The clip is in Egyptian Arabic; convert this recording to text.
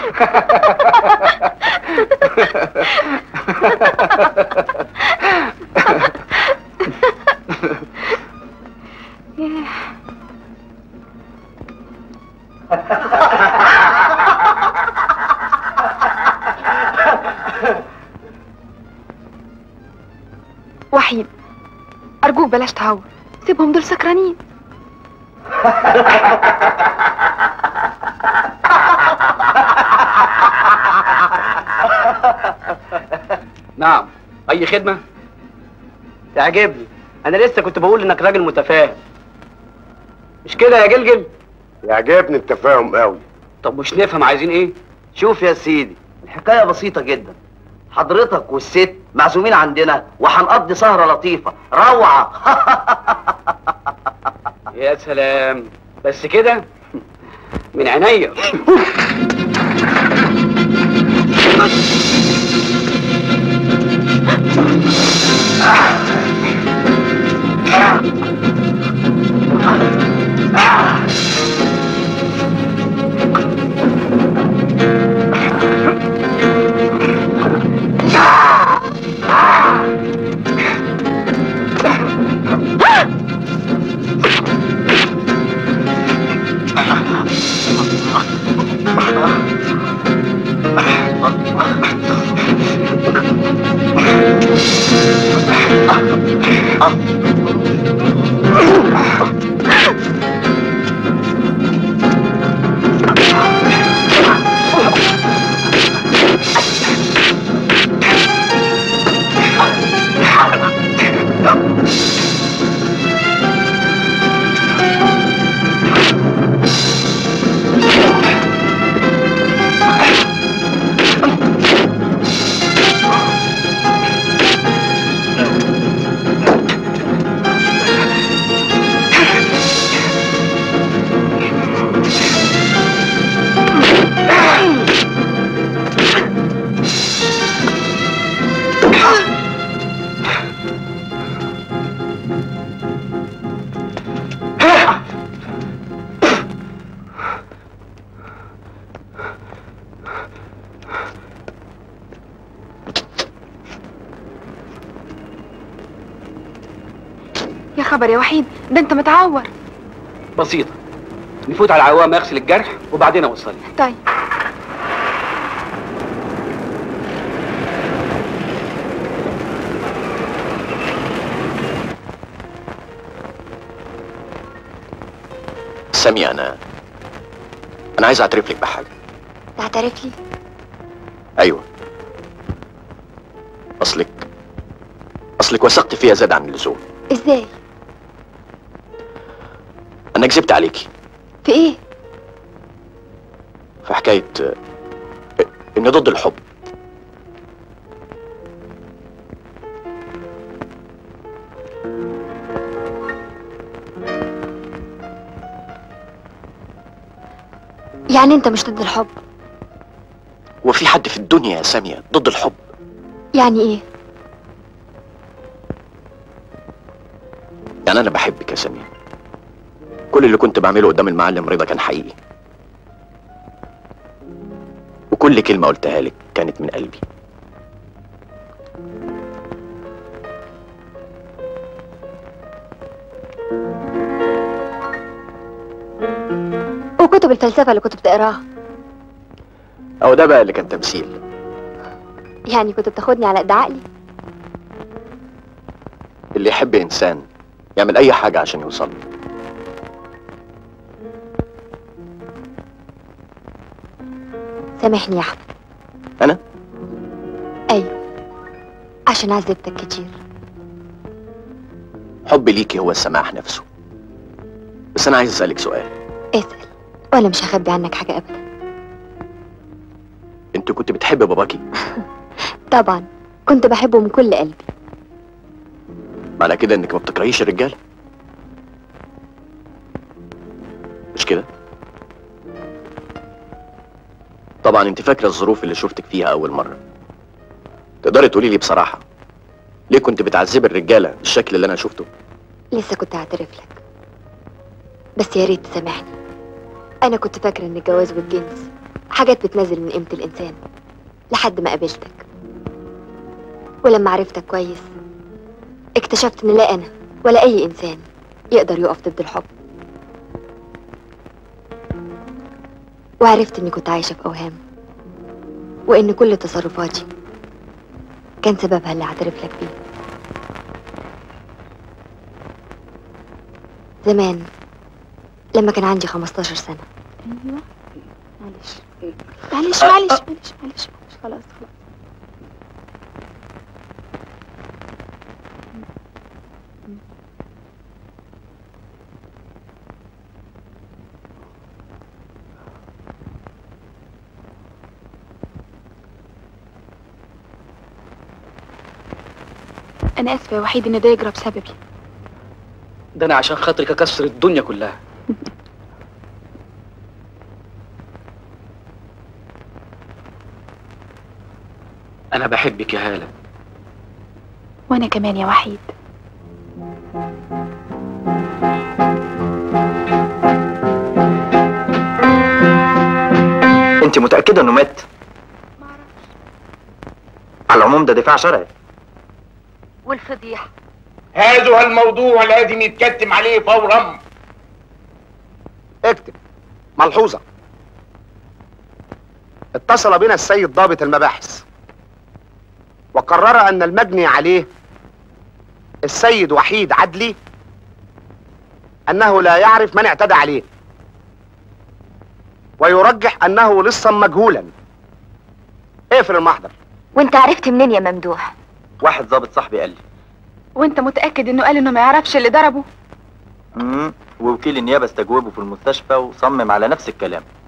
وحيد أرجوك بلاش تهور سيبهم دول سكرانين نعم اي خدمه تعجبني انا لسه كنت بقول انك راجل متفاهم مش كده يا جلجل يعجبني التفاهم قوي طب مش نفهم عايزين ايه شوف يا سيدي الحكايه بسيطه جدا حضرتك والست معزومين عندنا وهنقضي سهره لطيفه روعه يا سلام بس كده من عينيا يا خبر يا وحيد ده انت متعور بسيطه نفوت على العوام اغسل الجرح وبعدين اوصلك طيب سامي انا انا عايز اعترف لك بحاجه تعترف لي ايوه اصلك اصلك وثقت فيها زاد عن اللزوم ازاي انا كذبت عليكي في ايه في حكايه آه، اني ضد الحب يعني انت مش ضد الحب وفي حد في الدنيا يا ساميه ضد الحب يعني ايه يعني انا بحبك يا ساميه كل اللي كنت بعمله قدام المعلم رضا كان حقيقي وكل كلمه قلتها لك كانت من قلبي وكتب الفلسفة اللي كنت بتقراها او ده بقى اللي كان تمثيل يعني كنت بتاخدني على قد عقلي اللي يحب انسان يعمل اي حاجه عشان يوصل له سامحني يا احمد انا ايوه عشان عذبتك كتير حبي ليكي هو السماح نفسه بس انا عايز اسالك سؤال اسأل وانا مش هخبي عنك حاجة ابدا انت كنت بتحبي باباكي طبعا كنت بحبه من كل قلبي معنى كده انك ما بتكرهيش الرجاله مش كده طبعا انت فاكره الظروف اللي شفتك فيها اول مره تقدري تقولي لي بصراحه ليه كنت بتعذبي الرجاله بالشكل اللي انا شفته لسه كنت هعترف لك بس يا ريت تسامحني انا كنت فاكره ان الجواز والجنس حاجات بتنزل من قيمة الإنسان لحد ما قابلتك ولما عرفتك كويس اكتشفت إن لا أنا ولا أي إنسان يقدر يقف ضد الحب وعرفت إني كنت عايشة في أوهام وإن كل تصرفاتي كان سببها اللي اعترف لك بيه زمان لما كان عندي 15 سنة أيوة معلش معلش معلش معلش معلش معلش خلاص خلاص أنا آسفة يا وحيد إن ده يجرى بسببي ده انا عشان خاطرك اكسر الدنيا كلها انا بحبك يا هاله وأنا كمان يا وحيد انت متاكده انه مات على العموم ده دفاع شرعي والفضيحة هذا الموضوع لازم يتكتم عليه فورا اكتب ملحوظة اتصل بنا السيد ضابط المباحث وقرر أن المجني عليه السيد وحيد عدلي أنه لا يعرف من اعتدى عليه ويرجح أنه لصا مجهولا اقفل المحضر وانت عرفت منين يا ممدوح واحد ضابط صاحبي قال لي وانت متأكد انه قال انه ما يعرفش اللي ضربه امم ووكيل النيابه استجوبه في المستشفى وصمم على نفس الكلام